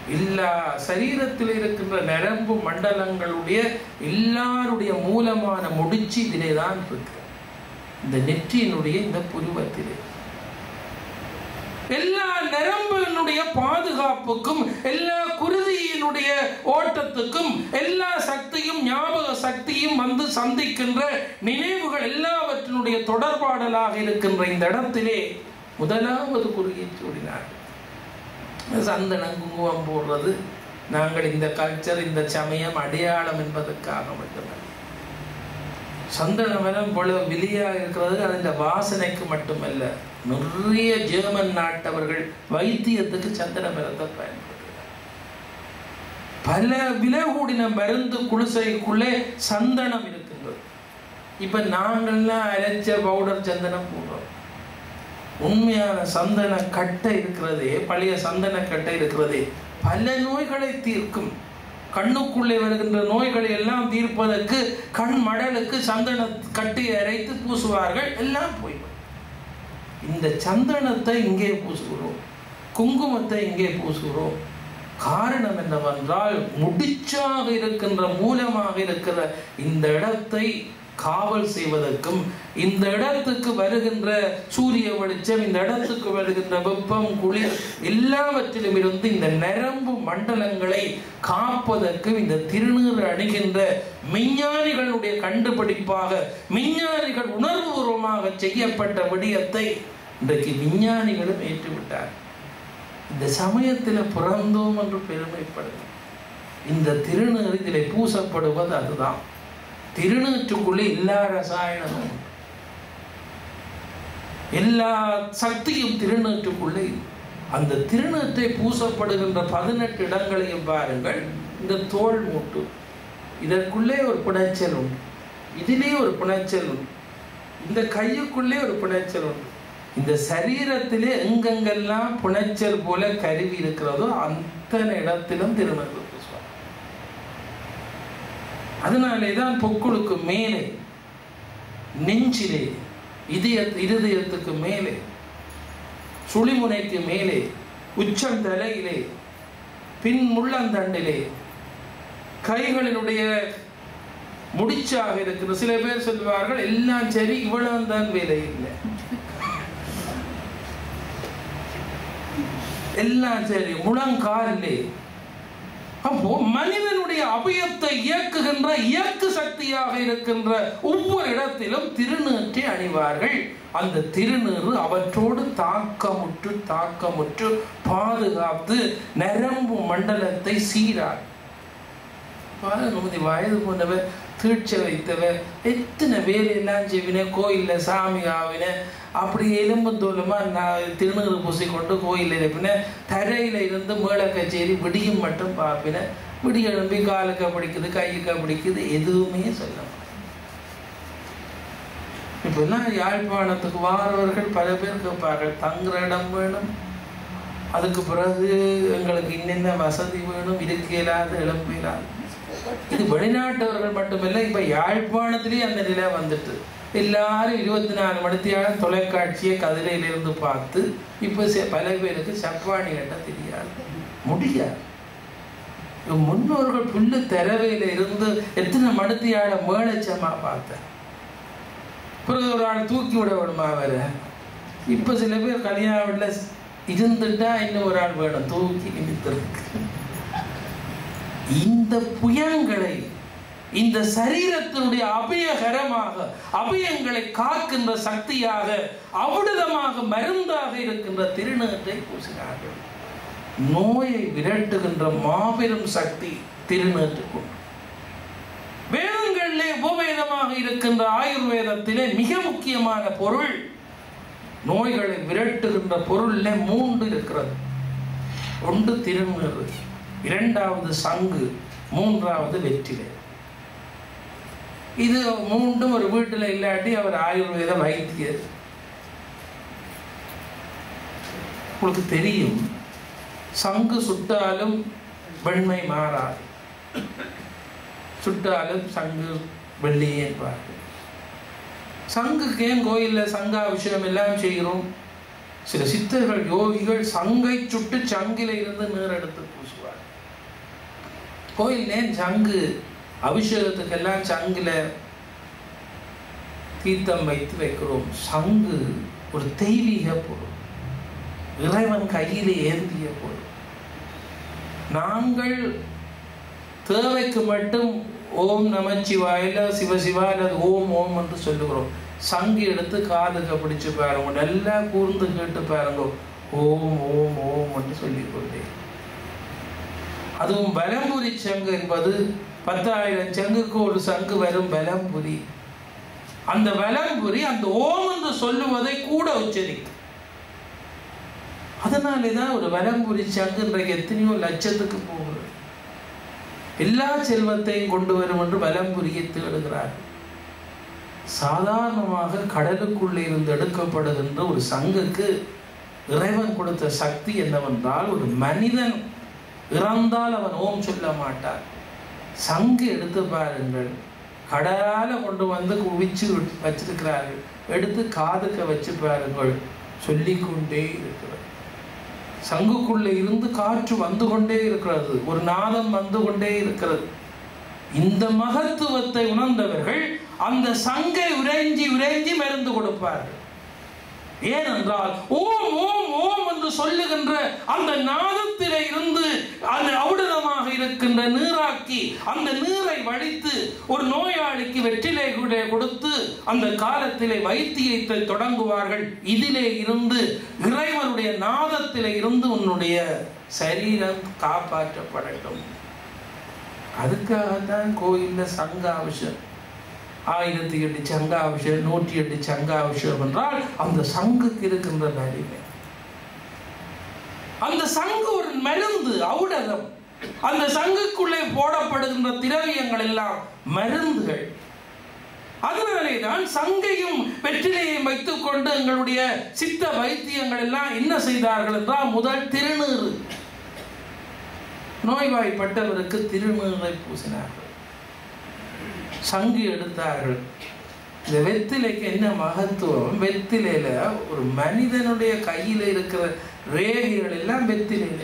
எல்லா சரீரத்தில் இருக்கின்ற நரம்பு மண்டலங்களுடைய எல்லாருடைய மூலமான முடிச்சு இதிலே தான் இருக்கு இந்த நெற்றியினுடைய இந்த புருவத்திலே எல்லா நரம்பினுடைய பாதுகாப்புக்கும் எல்லா குருதியினுடைய ஓட்டத்துக்கும் எல்லா சக்தியும் ஞாபக சக்தியும் வந்து சந்திக்கின்ற நினைவுகள் எல்லாவற்றினுடைய தொடர்பாடலாக இருக்கின்ற இந்த இடத்திலே முதலாவது குறுகிய சூடினார் சந்தனம் குங்குமம் போடுறது நாங்கள் இந்த கல்ச்சர் இந்த சமயம் அடையாளம் என்பதற்காக மட்டுமல்ல சந்தன மரம் இவ்வளவு விலையா இருக்கிறது அதில் வாசனைக்கு மட்டுமல்ல நிறைய ஜெர்மன் நாட்டவர்கள் வைத்தியத்துக்கு சந்தன மரத்தை பயன்படுத்துகிறார் பல விலை கூடின மருந்து குளிசைக்குள்ளே சந்தனம் இருக்கின்றது இப்ப நாங்கள்லாம் அரைச்ச பவுடர் சந்தனம் போடுறோம் உண்மையான சந்தன கட்டை இருக்கிறதே பழைய சந்தன கட்டை இருக்கிறதே பல நோய்களை தீர்க்கும் கண்ணுக்குள்ளே வருகின்ற நோய்களை எல்லாம் தீர்ப்பதற்கு கண் மடலுக்கு சந்தன கட்டி அரைத்து பூசுவார்கள் எல்லாம் போய்விடும் இந்த சந்தனத்தை இங்கே பூசுகிறோம் குங்குமத்தை இங்கே பூசுகிறோம் காரணம் என்னவென்றால் முடிச்சாக இருக்கின்ற மூலமாக இருக்கிற இந்த இடத்தை காவல் செய்வதற்கும் இந்த இடத்துக்கு வருகின்ற சூரிய வெளிச்சம் இந்த இடத்துக்கு வருகின்ற வெப்பம் குளிர் எல்லாவற்றிலும் இருந்து இந்த நரம்பு மண்டலங்களை காப்பதற்கும் இந்த திருநீர் அணிகின்ற விஞ்ஞானிகளுடைய கண்டுபிடிப்பாக விஞ்ஞானிகள் உணர்வுபூர்வமாக செய்யப்பட்ட விடயத்தை இன்றைக்கு விஞ்ஞானிகளும் ஏற்றுவிட்டார் இந்த சமயத்தில் பிறந்தோம் என்று பெருமைப்படுது இந்த திருநீர் இதில் பூசப்படுவது அதுதான் திருநீற்றுக்குள்ளே எல்லா ரசாயனமும் உண்டு. எல்லா சக்தியும் திருநீற்றுக்குள்ளே இருக்கு. அந்த திருநீற்றை பூசப்படுகின்ற பதினெட்டு இடங்களையும் பாருங்கள் இந்த தோல் மூட்டு இதற்குள்ளே ஒரு புனைச்சல் உண்டு இதிலே ஒரு புனைச்சல் உண்டு இந்த கையுக்குள்ளே ஒரு புனைச்சல் உண்டு இந்த சரீரத்திலே எங்கெங்கெல்லாம் புனைச்சல் போல கருவி இருக்கிறதோ அத்தனை இடத்திலும் திருநீர் பூசுவார் அதனாலே தான் பொக்குளுக்கு மேலே நெஞ்சிலே இதய இருதயத்துக்கு மேலே சுழிமுனைக்கு மேலே உச்சம் தலையிலே பின் முள்ளந்தண்டிலே கைகளினுடைய முடிச்சாக இருக்கிற சில பேர் சொல்வார்கள் எல்லாம் சரி இவ்வளவு தான் வேலை இல்லை எல்லாம் சரி முழங்காலிலே அப்போ மனிதனுடைய அபயத்தை இயக்குகின்ற இயக்கு சக்தியாக இருக்கின்ற ஒவ்வொரு இடத்திலும் திருநீற்றை அணிவார்கள் அந்த திருநீறு அவற்றோடு தாக்கமுற்று தாக்கமுற்று பாதுகாத்து நரம்பு மண்டலத்தை சீரார் பாருங்க வயது போனவர் தீட்சை வைத்தவர் எத்தனை வேலையெல்லாம் செய்வின கோயிலில் சாமி ஆவின அப்படி எலும்பு தோலுமா நான் திருநீறு பூசிக்கொண்டு கோயிலில் இருப்பின தரையில் இருந்து மேள கச்சேரி விடியும் மட்டும் பார்ப்பின விடிய எழும்பி காலுக்க பிடிக்குது கையுக்க பிடிக்குது எதுவுமே சொல்ல மாட்டேன். இப்பெல்லாம் யாழ்ப்பாணத்துக்கு வாரவர்கள் பல பேர் கேட்பார்கள் தங்குற இடம் வேணும் அதுக்கு பிறகு எங்களுக்கு இன்னென்ன வசதி வேணும் இருக்க இயலாது எழும்ப இயலாது இது வெளிநாட்டவர்கள் மட்டுமில்லை இப்ப யாழ்ப்பாணத்திலேயே அந்த நிலை வந்துட்டு எல்லாரும் இருபத்தி நாலு மணித்தியாலும் தொலைக்காட்சியை கதிரையிலிருந்து பார்த்து இப்ப செ- பல பேருக்கு சப்பானி கட்ட தெரியாது முடியாது இவங்க முன்னோர்கள் புல்லு திறவையில இருந்து எத்தனை மணித்தியால மேலச்சமா பார்த்தேன் பிறகு ஒரு ஆள் தூக்கி விட வேணுமா வேற இப்ப சில பேர் கல்யாண வீட்டுல இருந்துட்டா இன்னும் ஒரு ஆள் வேணும் தூக்கி நிமித்திருக்கு இந்த புயங்களை இந்த சரீரத்தினுடைய அபயகரமாக அபயங்களை காக்கின்ற சக்தியாக அவிடுதமாக மருந்தாக இருக்கின்ற திருநீற்றை பூசினார்கள் நோயை விரட்டுகின்ற மாபெரும் சக்தி திருநீற்றுக்குண்டு வேதங்களிலே உபவேதமாக இருக்கின்ற ஆயுர்வேதத்திலே மிக முக்கியமான பொருள் நோய்களை விரட்டுகின்ற பொருளிலே மூன்று இருக்கிறது ஒன்று திருநீறு இரண்டாவது சங்கு மூன்றாவது வெற்றிலை இது மூன்றும் ஒரு வீட்டில் இல்லாட்டி அவர் ஆயுர்வேத வைத்தியர் உங்களுக்கு தெரியும் சங்கு சுட்டாலும் வெண்மை மாறாது சுட்டாலும் சங்கு வெள்ளியே என்பார்கள் சங்குக்கு ஏன் கோயிலில் சங்காபிஷேகம் எல்லாம் செய்கிறோம் சில சித்தர்கள் யோகிகள் சங்கை சுட்டு சங்கில இருந்து நீர் எடுத்து பூசுவார் கோயில் ஏன் சங்கு அபிஷேகத்துக்கெல்லாம் சங்குல தீர்த்தம் வைத்து வைக்கிறோம் சங்கு ஒரு தெய்வீக பொருள் இறைவன் கையில் ஏந்திய பொருள் நாங்கள் தேவைக்கு மட்டும் ஓம் நமச்சிவாயில சிவசிவா அல்லது ஓம் ஓம் என்று சொல்லுகிறோம் சங்கு எடுத்து காதுக பிடிச்சு பாருங்க நல்லா கூர்ந்து கேட்டு பாருங்க ஓம் ஓம் ஓம் என்று சொல்லிக் கொண்டேன் அதுவும் பலம்புரி சங்கு என்பது பத்தாயிரம் சங்குக்கு ஒரு சங்கு வரும் பலம்புரி அந்த வலம்புரி அந்த ஓம் என்று சொல்லுவதை கூட உச்சரிக்கும் அதனாலே தான் ஒரு வலம்புரி சங்கு இன்றைக்கு எத்தனையோ லட்சத்துக்கு போகிறது எல்லா செல்வத்தையும் கொண்டு வரும் என்று வலம்புரியை தேடுகிறார் சாதாரணமாக கடலுக்குள்ளே இருந்து எடுக்கப்படுகின்ற ஒரு சங்குக்கு இறைவன் கொடுத்த சக்தி என்னவென்றால் ஒரு மனிதன் இறந்தால் அவன் ஓம் சொல்ல மாட்டான் சங்கு எடுத்து பாருங்கள் கடலால கொண்டு வந்து குவிச்சு வச்சிருக்கிறார்கள் எடுத்து காதுக்க வச்சு பாருங்கள் சொல்லிக்கொண்டே இருக்கிறது சங்குக்குள்ளே இருந்து காற்று வந்து கொண்டே இருக்கிறது ஒரு நாதம் வந்து கொண்டே இருக்கிறது இந்த மகத்துவத்தை உணர்ந்தவர்கள் அந்த சங்கை உறைஞ்சி உறைஞ்சி மருந்து கொடுப்பார்கள் ஏனென்றால் ஓம் ஓம் ஓம் என்று சொல்லுகின்ற அந்த நாதத்திலே இருந்து அந்த ஔடதமாக இருக்கின்ற நீராக்கி அந்த நீரை வடித்து ஒரு நோயாளிக்கு வெற்றிலை கூட கொடுத்து அந்த காலத்திலே வைத்தியத்தை தொடங்குவார்கள் இதிலே இருந்து இறைவனுடைய நாதத்திலே இருந்து உன்னுடைய சரீரம் காப்பாற்றப்படட்டும் அதுக்காகத்தான் கோயிலில் சங்க அவசியம் ஆயிரத்தி எட்டு சங்காபிஷேகம் நூற்றி எட்டு சங்காபிஷேகம் என்றால் அந்த சங்குக்கு இருக்கின்ற வலிமை அந்த சங்கு ஒரு மருந்து ஔடதம் அந்த சங்குக்குள்ளே போடப்படுகின்ற திரவியங்கள் எல்லாம் மருந்துகள் அதனாலே தான் சங்கையும் வெற்றிலையும் வைத்துக் கொண்டு எங்களுடைய சித்த வைத்தியங்கள் எல்லாம் என்ன செய்தார்கள் என்றால் முதல் திருநீறு நோய்வாய்ப்பட்டவருக்கு திருநீரை பூசினார்கள் சங்கு எடுத்தார்கள் இந்த வெத்திலைக்கு என்ன மகத்துவம் வெத்திலையில ஒரு மனிதனுடைய கையில இருக்கிற ரேகைகள் எல்லாம் வெத்திலையில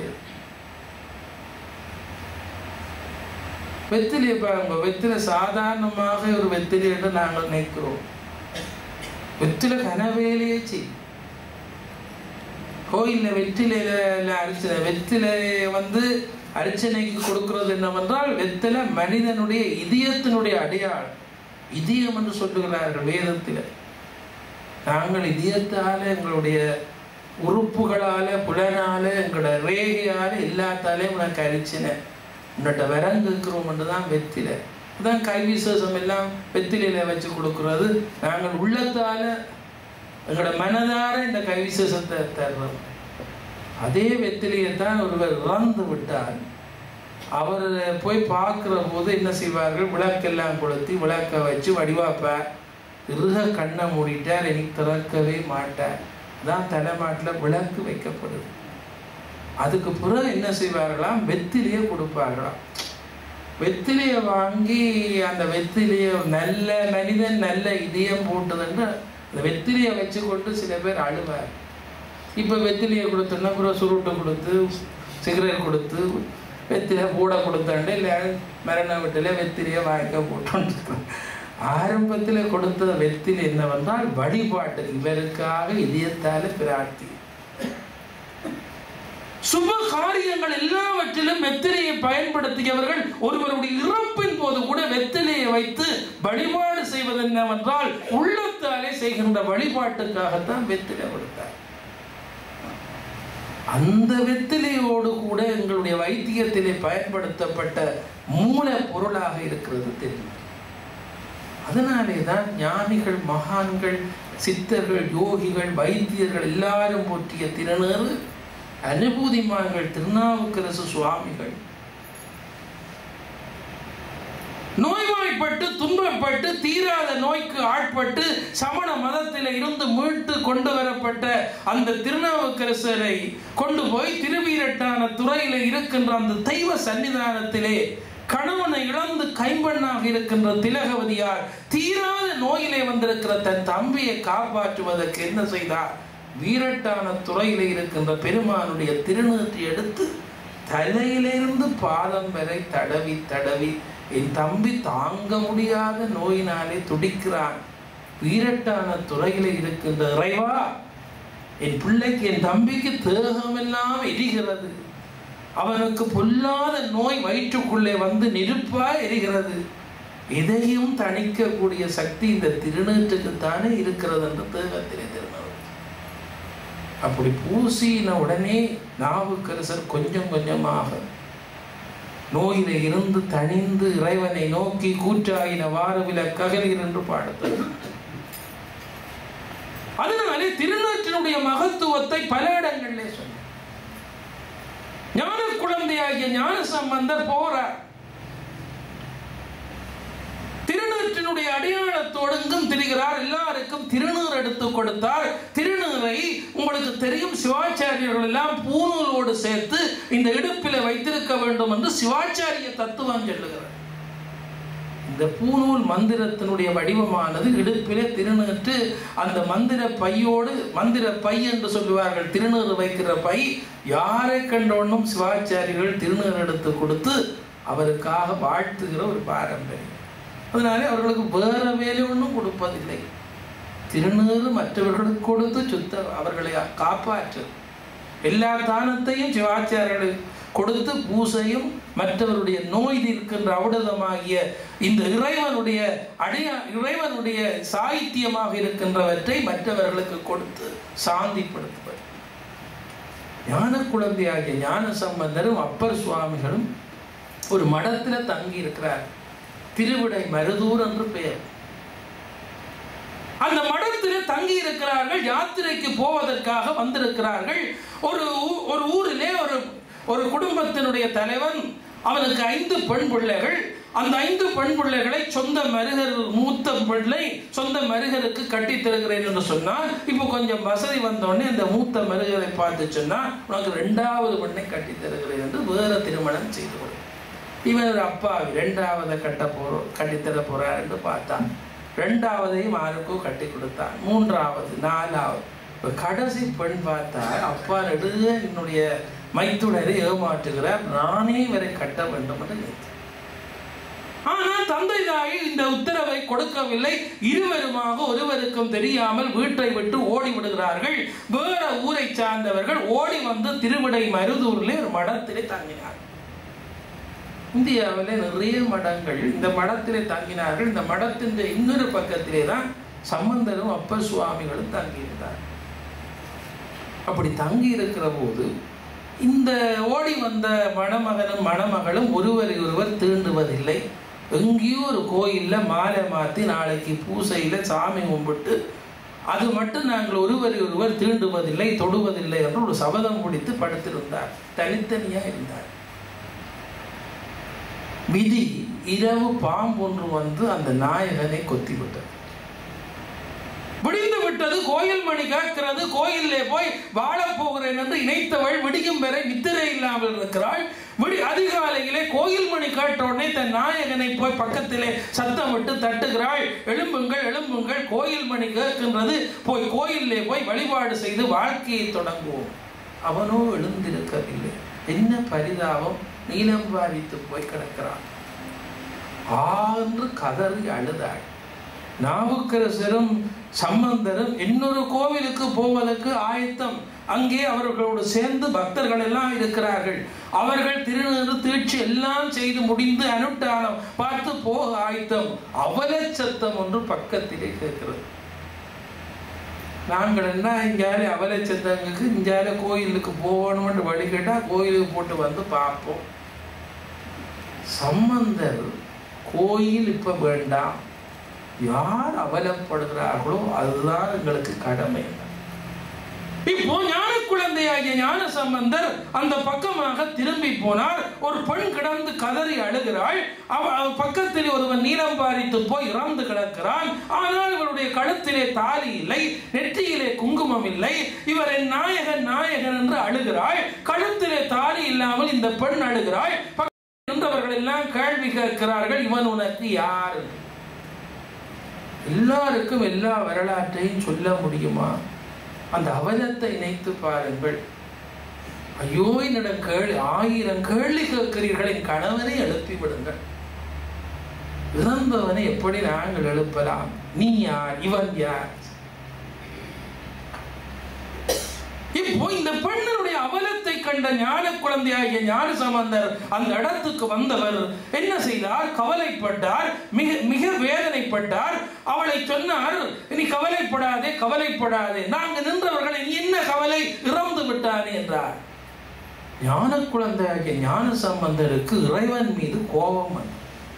வெத்திலையை பாருங்க வெத்திலை சாதாரணமாக ஒரு வெத்திலை என்று நாங்கள் நினைக்கிறோம் வெத்திலை கனவேலையே செய்யும் கோயில்ல வெற்றிலையில அரிச்சனை வெற்றிலை வந்து அர்ச்சனைக்கு கொடுக்கிறது என்னவென்றால் வெத்தலை மனிதனுடைய இதயத்தினுடைய அடையாளம் இதயம் என்று சொல்லுகிறார்கள் வேதத்தில் நாங்கள் இதயத்தால எங்களுடைய உறுப்புகளால புலனால எங்களோட ரேகையால எல்லாத்தாலே உனக்கு அரிச்சனை உன்னிட்ட விரங்குக்கிறோம் என்று தான் வெத்திலை அதான் கை விசேஷம் எல்லாம் வெத்திலையில வச்சு கொடுக்கிறது நாங்கள் உள்ளத்தால எங்களோட மனதார இந்த கை விசேஷத்தை தர்றோம் அதே வெத்திலையை தான் ஒருவர் இறந்து விட்டார் அவர் போய் பார்க்குற போது என்ன செய்வார்கள் விளக்கெல்லாம் கொளுத்தி விளக்க வச்சு வடிவாப்பார் இருக கண்ணை மூடிட்டார் எனக்கு திறக்கவே மாட்டார் தான் தலைமாட்டில் விளக்கு வைக்கப்படுது அதுக்கு பிறகு என்ன செய்வார்களாம் வெத்திலையை கொடுப்பார்களாம் வெத்திலையை வாங்கி அந்த வெத்திலையை நல்ல மனிதன் நல்ல இதயம் போட்டதுன்னு அந்த வெத்திலையை வச்சு கொண்டு சில பேர் அழுவார் இப்போ வெத்திலையை கொடுத்தோன்னா அப்புறம் சுருட்டை கொடுத்து சிகரெட் கொடுத்து வெத்திலை கூட கொடுத்தாண்டு இல்லை மரண வீட்டில் வெத்திலையை வாங்க போட்டோன்னு ஆரம்பத்தில் கொடுத்த வெத்திலை என்னவென்றால் வழிபாட்டு இவருக்காக இதயத்தால பிரார்த்தி சுப காரியங்கள் எல்லாவற்றிலும் வெத்திலையை பயன்படுத்தியவர்கள் ஒருவருடைய இறப்பின் போது கூட வெத்திலையை வைத்து வழிபாடு செய்வது என்னவென்றால் உள்ளத்தாலே செய்கின்ற வழிபாட்டுக்காகத்தான் வெத்திலை கொடுத்தார் அந்த வெத்திலையோடு கூட எங்களுடைய வைத்தியத்திலே பயன்படுத்தப்பட்ட மூல பொருளாக இருக்கிறது தெரியும் அதனாலே தான் ஞானிகள் மகான்கள் சித்தர்கள் யோகிகள் வைத்தியர்கள் எல்லாரும் போற்றிய திருநேறு அனுபூதிமான்கள் திருநாவுக்கரசு சுவாமிகள் நோய்வாய்ப்பட்டு துன்பப்பட்டு தீராத நோய்க்கு ஆட்பட்டு சமண மதத்தில் இருந்து மீட்டு கொண்டு வரப்பட்ட அந்த திருநாவுக்கரசரை கொண்டு போய் திருவீரட்டான துறையில இருக்கின்ற அந்த தெய்வ சன்னிதானத்திலே கணவனை இழந்து கைம்பெண்ணாக இருக்கின்ற திலகவதியார் தீராத நோயிலே வந்திருக்கிற தன் தம்பியை காப்பாற்றுவதற்கு என்ன செய்தார் வீரட்டான துறையில இருக்கின்ற பெருமானுடைய திருநீற்றை எடுத்து தலையிலிருந்து பாதம் வரை தடவி தடவி என் தம்பி தாங்க முடியாத நோயினாலே துடிக்கிறான் வீரட்டான துறையில இருக்கின்ற இறைவா என் பிள்ளைக்கு என் தம்பிக்கு தேகமெல்லாம் எரிகிறது அவனுக்கு பொல்லாத நோய் வயிற்றுக்குள்ளே வந்து நெருப்பா எரிகிறது இதையும் தணிக்கக்கூடிய சக்தி இந்த திருநீற்றுக்குத்தானே இருக்கிறது என்று தேகத்திலே திருநீர் அப்படி பூசின உடனே நாவுக்கரசர் கொஞ்சம் கொஞ்சமாக நோயில இருந்து தணிந்து இறைவனை நோக்கி கூற்றாயின வாரவில ககலீர் என்று பாடுத்தது அதனாலே திருநாட்டினுடைய மகத்துவத்தை பல இடங்களிலே சொன்ன ஞான குழந்தையாகிய ஞான சம்பந்தர் போறார் திருநீற்றினுடைய அடையாளத்தோடு எங்கும் திரிகிறார் எல்லாருக்கும் திருநீர் எடுத்து கொடுத்தார் திருநீரை உங்களுக்கு தெரியும் சிவாச்சாரியர்கள் எல்லாம் பூநூலோடு சேர்த்து இந்த இடுப்பில வைத்திருக்க வேண்டும் என்று சிவாச்சாரிய தத்துவம் சொல்லுகிறார் இந்த பூநூல் மந்திரத்தினுடைய வடிவமானது இடுப்பிலே திருநீற்று அந்த மந்திர பையோடு மந்திர பை என்று சொல்லுவார்கள் திருநீறு வைக்கிற பை யாரை கண்டோன்னும் சிவாச்சாரிகள் திருநீர் எடுத்து கொடுத்து அவருக்காக வாழ்த்துகிற ஒரு பாரம்பரியம் அதனாலே அவர்களுக்கு வேற வேலை ஒன்றும் கொடுப்பதில்லை திருநீறு மற்றவர்களுக்கு கொடுத்து சுத்த அவர்களை காப்பாற்று எல்லா தானத்தையும் சிவாச்சாரியர்கள் கொடுத்து பூசையும் மற்றவருடைய நோய் இருக்கின்ற அவுடதமாகிய இந்த இறைவனுடைய அடைய இறைவனுடைய சாகித்யமாக இருக்கின்றவற்றை மற்றவர்களுக்கு கொடுத்து சாந்திப்படுத்துவர் ஞான குழந்தையாகிய ஞான சம்பந்தரும் அப்பர் சுவாமிகளும் ஒரு மடத்துல தங்கி இருக்கிறார் திருவிடை மருதூர் என்று பெயர் அந்த மடத்தில் தங்கி இருக்கிறார்கள் யாத்திரைக்கு போவதற்காக வந்திருக்கிறார்கள் ஒரு ஊ- ஒரு ஊரிலே ஒரு ஒரு குடும்பத்தினுடைய தலைவன் அவனுக்கு ஐந்து பெண் பிள்ளைகள் அந்த ஐந்து பெண் பிள்ளைகளை சொந்த மருகர் மூத்த பிள்ளை சொந்த மருகருக்கு கட்டி தருகிறேன் என்று சொன்னால் இப்போ கொஞ்சம் வசதி வந்தோடனே அந்த மூத்த மருகரை பார்த்து சொன்னா உனக்கு ரெண்டாவது பெண்ணை கட்டி தருகிறேன் என்று வேற திருமணம் செய்து கொடு இவன் ஒரு அப்பாவி ரெண்டாவதை கட்ட போறோம் கட்டித்தர போறார் என்று பார்த்தான் ரெண்டாவதையும் யாருக்கோ கட்டி கொடுத்தான் மூன்றாவது நாலாவது இப்ப கடைசி பெண் பார்த்தா அப்பா நெடுக என்னுடைய மைத்துனரை ஏமாற்றுகிறார் நானே இவரை கட்ட வேண்டும் என்று நினைத்தேன் ஆனால் தந்தை தாய் இந்த உத்தரவை கொடுக்கவில்லை இருவருமாக ஒருவருக்கும் தெரியாமல் வீட்டை விட்டு ஓடி விடுகிறார்கள் வேற ஊரை சார்ந்தவர்கள் ஓடி வந்து திருவிடை மருதூரிலே ஒரு மடத்திலே தங்கினார் இந்தியாவிலே நிறைய மடங்கள் இந்த மடத்திலே தங்கினார்கள் இந்த மடத்தின் இன்னொரு பக்கத்திலே தான் சம்பந்தரும் அப்பர் சுவாமிகளும் தங்கியிருந்தார் அப்படி தங்கி இருக்கிற போது இந்த ஓடி வந்த மணமகனும் மணமகளும் ஒருவரை ஒருவர் தீண்டுவதில்லை எங்கேயோ ஒரு கோயில்ல மாலை மாற்றி நாளைக்கு பூசையில சாமி கும்பிட்டு அது மட்டும் நாங்கள் ஒருவரை ஒருவர் தீண்டுவதில்லை தொடுவதில்லை என்று ஒரு சபதம் முடித்து படுத்திருந்தார் தனித்தனியா இருந்தார் விதி இரவு பாம்பொன்று வந்து அந்த நாயகனை கொத்திவிட்டது விடிந்து விட்டது கோயில் மணி கேட்கிறது கோயிலே போய் வாழப் போகிறேன் என்று இணைத்தவள் விடியும் வரை நித்திரை இல்லாமல் இருக்கிறாள் விடி அதிகாலையிலே கோயில் மணி கேட்ட உடனே தன் நாயகனை போய் பக்கத்திலே சத்தம் விட்டு தட்டுகிறாள் எழும்புங்கள் எழும்புங்கள் கோயில் மணி கேட்கின்றது போய் கோயிலே போய் வழிபாடு செய்து வாழ்க்கையை தொடங்குவோம் அவனோ எழுந்திருக்கவில்லை என்ன பரிதாபம் நீலம் பாதித்து போய் கிடக்கிறான் ஆ என்று கதறி அழுதாள் நாவுக்கரசரும் சம்பந்தரும் இன்னொரு கோவிலுக்கு போவதற்கு ஆயத்தம் அங்கே அவர்களோடு சேர்ந்து பக்தர்கள் எல்லாம் இருக்கிறார்கள் அவர்கள் திருநீறு தீட்சி எல்லாம் செய்து முடிந்து அனுட்டானம் பார்த்து போக ஆயத்தம் அவல சத்தம் ஒன்று பக்கத்திலே கேட்கிறது நாங்கள் என்ன இங்காலே அவல சத்தங்களுக்கு இங்கால கோயிலுக்கு போகணும்னு வழி கேட்டால் கோயிலுக்கு போட்டு வந்து பார்ப்போம் சம்பந்தர் கோயில் இப்ப வேண்டாம் யார் அவலப்படுகிறார்களோ அதுதான் எங்களுக்கு கடமை இப்போ ஞான குழந்தையாகிய ஞான சம்பந்தர் அந்த பக்கமாக திரும்பி போனார் ஒரு பெண் கிடந்து கதறி அழுகிறாள் அவ அவ பக்கத்தில் ஒருவன் நீளம் பாரித்து போய் இறந்து கிடக்கிறான் ஆனால் இவருடைய கழுத்திலே தாலி இல்லை நெற்றியிலே குங்குமம் இல்லை இவர் என் நாயகன் நாயகன் என்று அழுகிறாள் கழுத்திலே தாலி இல்லாமல் இந்த பெண் அழுகிறாள் பக்கத்தில் இருந்தவர்கள் எல்லாம் கேள்வி கேட்கிறார்கள் இவன் உனக்கு யார் எல்லாருக்கும் எல்லா வரலாற்றையும் சொல்ல முடியுமா அந்த அவலத்தை நினைத்து பாருங்கள் ஐயோ என்னிடம் கேள்வி ஆயிரம் கேள்வி கேட்கிறீர்கள் என் கணவனை எழுப்பி விடுங்கள் இறந்தவனை எப்படி நாங்கள் எழுப்பலாம் நீ யார் இவன் யார் இப்போ இந்த பெண்ணினுடைய அவலத்தை கண்ட ஞான குழந்தையாகிய ஞான சம்பந்தர் அந்த இடத்துக்கு வந்தவர் என்ன செய்தார் கவலைப்பட்டார் மிக மிக வேதனைப்பட்டார் அவளை சொன்னார் நீ கவலைப்படாதே கவலைப்படாதே நாங்க நின்றவர்களை நீ என்ன கவலை இறந்து விட்டானே என்றார் ஞான குழந்தையாகிய ஞான சம்பந்தருக்கு இறைவன் மீது கோபம் வந்தது.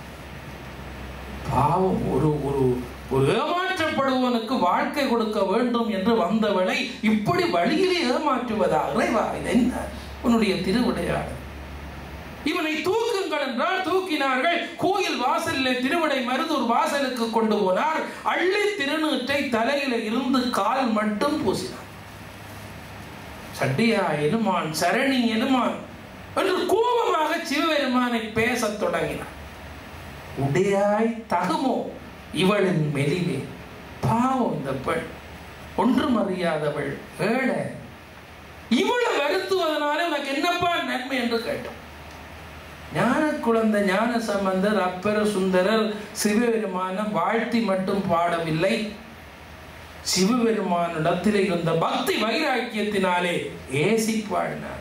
பாவம் ஒரு ஒரு ஒரு ஏமாற்றப்படுவனுக்கு வாழ்க்கை கொடுக்க வேண்டும் என்று வந்தவளை இப்படி வழியிலே ஏமாற்றுவதா இறைவா இது என்ன உன்னுடைய திருவிடையாடு இவனை தூக்குங்கள் என்றால் தூக்கினார்கள் கோயில் வாசலில் திருவிடை மருதூர் வாசலுக்கு கொண்டு போனார் அள்ளி திருநீற்றை தலையில இருந்து கால் மட்டும் பூசினார் சட்டியா எனுமான் சரணி எனுமான் என்று கோபமாக சிவபெருமானை பேசத் தொடங்கினார் உடையாய் தகுமோ இவளின் மெலிவே பாவம் இந்த பெண் ஒன்றும் அறியாதவள் ஏழை இவளை வருத்துவதனால உனக்கு என்னப்பா நன்மை என்று கேட்டான் ஞான குழந்தை ஞான சம்பந்தர் அப்பர சுந்தரர் சிவபெருமான வாழ்த்தி மட்டும் பாடவில்லை சிவபெருமானிடத்தில் இருந்த பக்தி வைராக்கியத்தினாலே ஏசி பாடினார்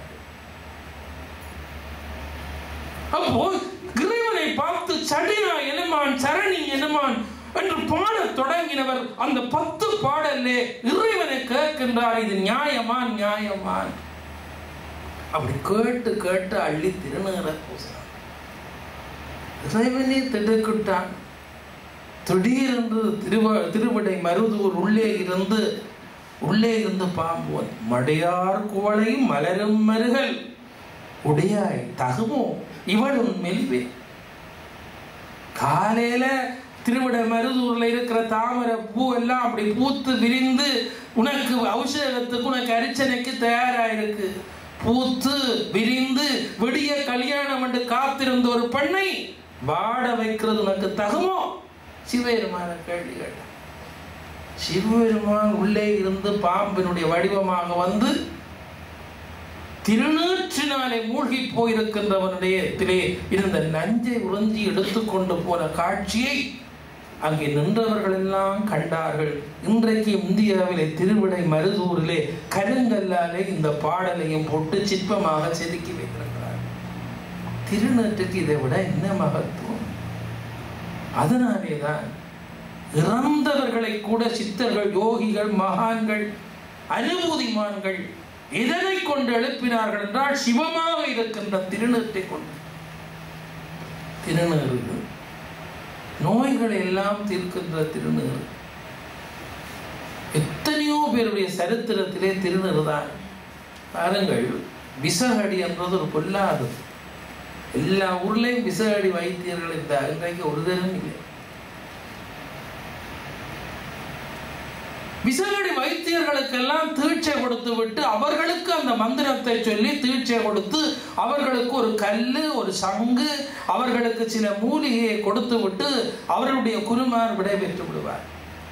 அப்போ இறைவனை பார்த்து சடினா எனுமான் சரணி எனுமான் என்று பாடத் தொடங்கினவர் அந்த பத்து பாடல்லே இறைவனை கேட்கின்றார் இது நியாயமான் நியாயமான் அப்படி கேட்டு கேட்டு அள்ளி திருநீர பூசினார் இறைவனே திடுக்கிட்டான் திடீரென்று திருவ திருவிடை மருதூர் உள்ளே இருந்து உள்ளே இருந்து பாம்புவன் மடையார் குவளை மலரும் மருகல் உடையாய் தகுமோ இவளும் மெலிவே காலையில திருவிட மருதூர்ல இருக்கிற தாமரை பூ எல்லாம் அப்படி பூத்து விரிந்து உனக்கு ஔஷதத்துக்கு உனக்கு அரிச்சனைக்கு தயாரா இருக்கு பூத்து விரிந்து விடிய கல்யாணம் என்று காத்திருந்த ஒரு பெண்ணை வாட வைக்கிறது உனக்கு தகுமோ சிவபெருமான கேள்வி கேட்டான் சிவபெருமான் உள்ளே இருந்து பாம்பினுடைய வடிவமாக வந்து திருநூற்றினாலே மூழ்கி போயிருக்கின்றவனுடைய திலே இருந்த நஞ்சை உறிஞ்சி எடுத்துக்கொண்டு போன காட்சியை அங்கே நின்றவர்கள் எல்லாம் கண்டார்கள் இன்றைக்கு இந்தியாவிலே திருவிடை மருதூரிலே கருங்கல்லாலே இந்த பாடலையும் போட்டு சிற்பமாக செதுக்கி வைத்திருக்கிறார் திருநூற்றுக்கு இதை விட என்ன மகத்துவம் அதனாலே தான் இறந்தவர்களை கூட சித்தர்கள் யோகிகள் மகான்கள் அனுபூதிமான்கள் எதனை கொண்டு எழுப்பினார்கள் என்றால் சிவமாக இருக்கின்ற திருநீற்றை கொண்டு திருநீறு நோய்களை எல்லாம் தீர்க்கின்ற திருநீறு எத்தனையோ பேருடைய சரித்திரத்திலே திருநீறு தான் பாருங்கள் விசகடி என்றது ஒரு பொல்லாதது எல்லா ஊர்லயும் விசகடி வைத்தியர்கள் இந்த இன்றைக்கு ஒரு தரம் இல்லை விசகடி வைத்தியர்களுக்கெல்லாம் தீட்சை கொடுத்து விட்டு அவர்களுக்கு அந்த மந்திரத்தை சொல்லி தீட்சை கொடுத்து அவர்களுக்கு ஒரு கல்லு ஒரு சங்கு அவர்களுக்கு சில மூலிகையை கொடுத்து விட்டு அவர்களுடைய குருமார் விடைபெற்று விடுவார்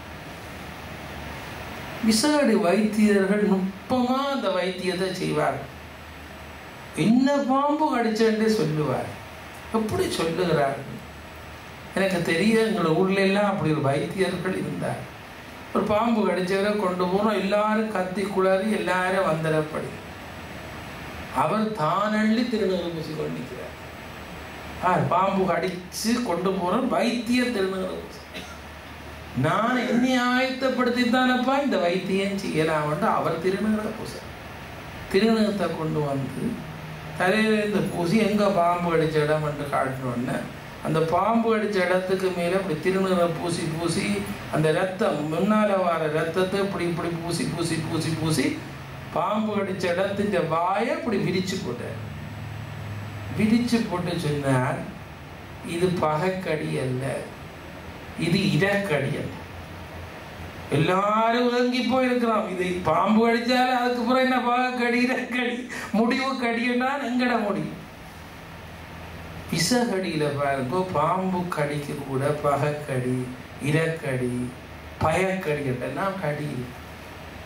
விசகடி வைத்தியர்கள் நுட்பமா அந்த வைத்தியத்தை செய்வார் என்ன பாம்பு கடிச்சேன்டே சொல்லுவார் எப்படி சொல்லுகிறார்கள் எனக்கு தெரிய எங்களோட ஊர்ல எல்லாம் அப்படி ஒரு வைத்தியர்கள் இருந்தார் ஒரு பாம்பு கடிச்சவரை கொண்டு போனோம் எல்லாரும் கத்தி குளறி எல்லாரும் வந்தரப்படி அவர் தானள்ளி திருநீறு பூசி கொண்டிருக்கிறார் ஆ பாம்பு கடிச்சு கொண்டு போறோம் வைத்திய திருநீறு பூசி நான் என்னை ஆயத்தப்படுத்தி தானப்பா இந்த வைத்தியம் செய்யலாம்னு அவர் திருநீரை பூச திருநீரத்தை கொண்டு வந்து தலையில இந்த பூசி எங்க பாம்பு கடிச்ச இடம் என்று காட்டணுன்னு அந்த பாம்பு அடிச்ச இடத்துக்கு மேலே இப்படி திருநீரை பூசி பூசி அந்த ரத்தம் முன்னால வர ரத்தத்தை இப்படி இப்படி பூசி பூசி பூசி பூசி பாம்பு கடிச்ச இடத்தின் வாயை இப்படி விரிச்சு போட்டார் விரிச்சு போட்டு சொன்னார் இது பகைக்கடி அல்ல இது இடக்கடி அல்ல எல்லாரும் ஒதுங்கி போயிருக்கிறோம் இது பாம்பு கடிச்சாலும் அதுக்கு அப்புறம் என்ன பகைக்கடி இடக்கடி முடிவு கடின்னா எங்கட முடியும் விசகடியில பாருங்க பாம்பு கடிக்கு கூட பகக்கடி இரக்கடி பயக்கடி எல்லாம் கடி இருக்கு.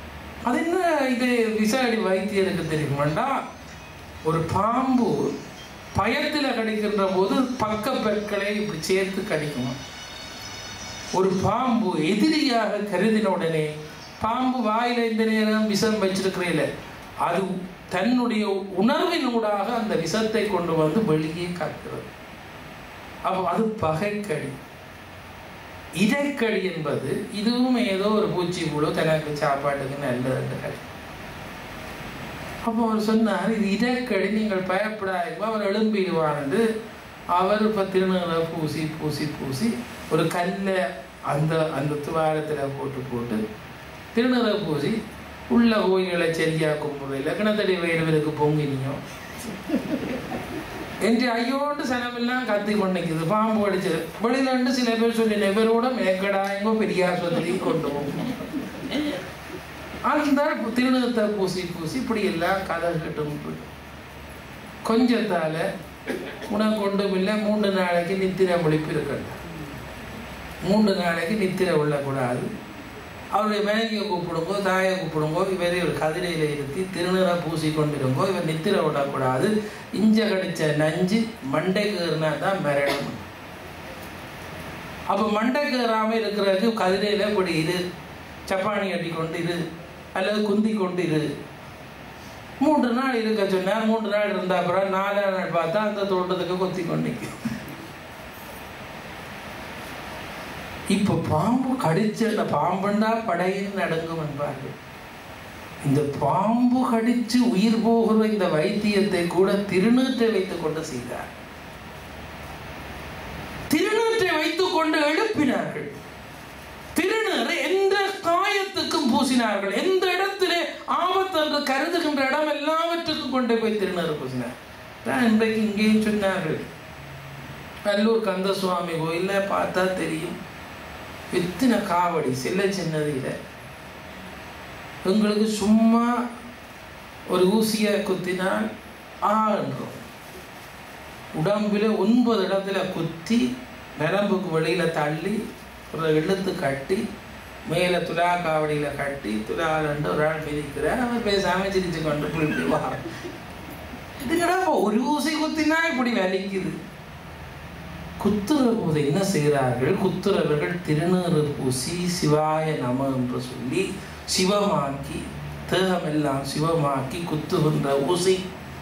அது என்ன இது விசாரி வைத்தியருக்கு தெரியுமாண்டா ஒரு பாம்பு பயத்தில் கடிக்கின்ற போது பக்க பெற்களை இப்படி சேர்த்து கடிக்குமா ஒரு பாம்பு எதிரியாக கருதின உடனே பாம்பு வாயில இந்த நேரம் விஷம் வச்சிருக்கிறீல அது தன்னுடைய உணர்வினூடாக அந்த விஷத்தை கொண்டு வந்து வெளியே காக்கிறது அப்போ அது பகைக்கடி இடைக்கடி என்பது இதுவும் ஏதோ ஒரு பூச்சி புழு தனக்கு சாப்பாட்டுக்கு நல்லது கடி அப்போ அவர் சொன்னார் இது இடக்கடி நீங்கள் பயப்படாதீங்க அவர் எழும்பிடுவார் என்று அவர் இப்போ திருநீரை பூசி பூசி பூசி ஒரு கல்லை அந்த அந்த துவாரத்தில் போட்டு போட்டு திருநீரை பூசி உள்ள கோயில்களை சரியா கும்பிடுறதில்ல கிணத்தடி வயிறுவருக்கு பொங்கினியும் என்று ஐயோண்டு சனமெல்லாம் கத்தி கொண்டிருக்குது பாம்பு அடிச்சது வெளியில சில பேர் சொல்லி இவரோட மேக்கடா எங்கோ பெரிய ஆஸ்பத்திரி கொண்டு போகும் அந்த திருநகத்தை பூசி பூசி இப்படி எல்லாம் கதை கட்டும் கொஞ்சத்தால உனக்கு கொண்டும் இல்லை மூன்று நாளைக்கு நித்திரை முழிப்பு இருக்கட்டும் மூன்று நாளைக்கு நித்திரை உள்ளக்கூடாது அவருடைய மனைவியை கூப்பிடுங்கோ தாயை கூப்பிடுங்கோ இவரை ஒரு கதிரையில் இருத்தி திருநீரை பூசி கொண்டிருங்கோ இவர் நித்திரை விடக்கூடாது இஞ்ச கடிச்ச நஞ்சு மண்டைக்கு ஏறினா தான் மரணம் அப்போ மண்டைக்கு ஏறாமல் இருக்கிறதுக்கு கதிரையில் இப்படி இரு சப்பானி கட்டி கொண்டு இரு அல்லது குந்தி கொண்டு இரு மூன்று நாள் இருக்க சொன்னார் மூன்று நாள் இருந்தா அப்புறம் நாலாம் நாள் பார்த்தா அந்த தோட்டத்துக்கு கொத்தி கொண்டு நிற்கும் இப்போ பாம்பு கடிச்ச அந்த பாம்புண்டா படையில் நடுங்கும் என்பார்கள் இந்த பாம்பு கடிச்சு உயிர் போகிற இந்த வைத்தியத்தை கூட திருநீற்றை வைத்துக் கொண்டு செய்தார் திருநீற்றை வைத்துக் கொண்டு எழுப்பினார்கள் திருநீரை எந்த காயத்துக்கும் பூசினார்கள் எந்த இடத்திலே ஆபத்து என்று கருதுகின்ற இடம் எல்லாவற்றுக்கும் கொண்டு போய் திருநீர் பூசினார் தான் இன்றைக்கு இங்கேயும் சொன்னார்கள் நல்லூர் கந்தசுவாமி கோயில்ல பார்த்தா தெரியும் எத்தனை காவடி சில்ல சின்னதில் எங்களுக்கு சும்மா ஒரு ஊசியை குத்தினால் ஆன்றோம் உடம்புல ஒன்பது இடத்துல குத்தி நரம்புக்கு வெளியில தள்ளி ஒரு இழுத்து கட்டி மேலே துலா காவடியில் கட்டி துலா ரெண்டு ஒரு ஆள் மிதிக்கிறார் அவர் பேசாம சிரிச்சு கொண்டு போயிட்டு வா இதுக்கடா ஒரு ஊசி குத்தினா இப்படி வலிக்குது குத்துற போது என்ன செய்கிறார்கள் குத்துறவர்கள் திருநீறு பூசி சிவாய நம என்று சொல்லி சிவமாக்கி தேகமெல்லாம் சிவமாக்கி குத்துகின்ற ஊசி